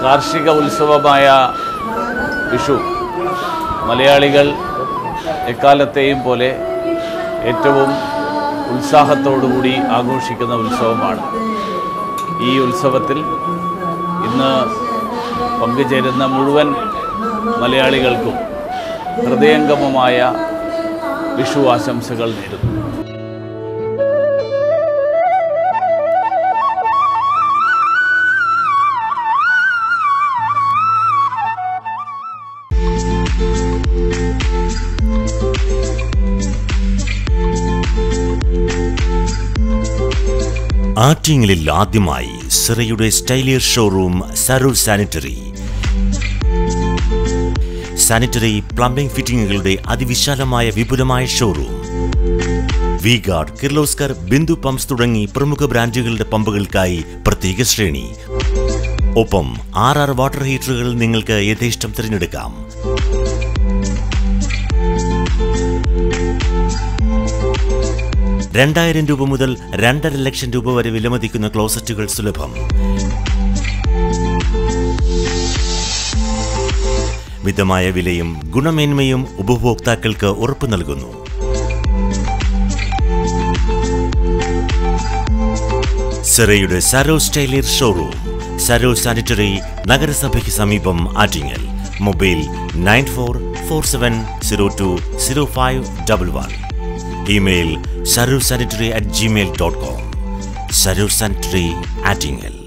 കാർഷിക ഉത്സവമായ വിഷു മലയാളികൾ എക്കാലത്തെയും പോലെ ഏറ്റവും ഉത്സാഹത്തോടുകൂടി ആഘോഷിക്കുന്ന ഉത്സവമാണ് ഈ ഉത്സവത്തിൽ ഇന്ന് പങ്കുചേരുന്ന മുഴുവൻ മലയാളികൾക്കും ഹൃദയംഗമമായ വിഷു ആശംസകൾ നേരുന്നു ആറ്റിങ്ങലിൽ ആദ്യമായി സിറയുടെ സ്റ്റൈലിയർ showroom Saroor sanitary sanitary plumbing ഫിറ്റിംഗുകളുടെ അതിവിശാലമായ വിപുലമായ showroom V Guard Kirloskar Bindu pumps തുടങ്ങി പ്രമുഖ ബ്രാൻഡുകളുടെ പമ്പുകൾക്കായി പ്രത്യേക ശ്രേണി ഒപ്പം ആർ ആർ വാട്ടർ ഹീറ്ററുകൾ നിങ്ങൾക്ക് യഥേഷ്ടം തിരഞ്ഞെടുക്കാം രണ്ടായിരം രൂപ മുതൽ രണ്ടര ലക്ഷം രൂപ വരെ വിലമതിക്കുന്ന ക്ലോസറ്റുകൾ സുലഭം മിതമായ വിലയും ഗുണമേന്മയും ഉപഭോക്താക്കൾക്ക് ഉറപ്പു നൽകുന്നു സെറയുടെ സരോ സ്റ്റൈലിയർ ഷോറൂം സരോ സാനിറ്ററി നഗരസഭയ്ക്ക് സമീപം Attingal mobile nine four four seven zero two zero five double one email Saroor sanitary at Gmail dot com Saroor sanitary Attingal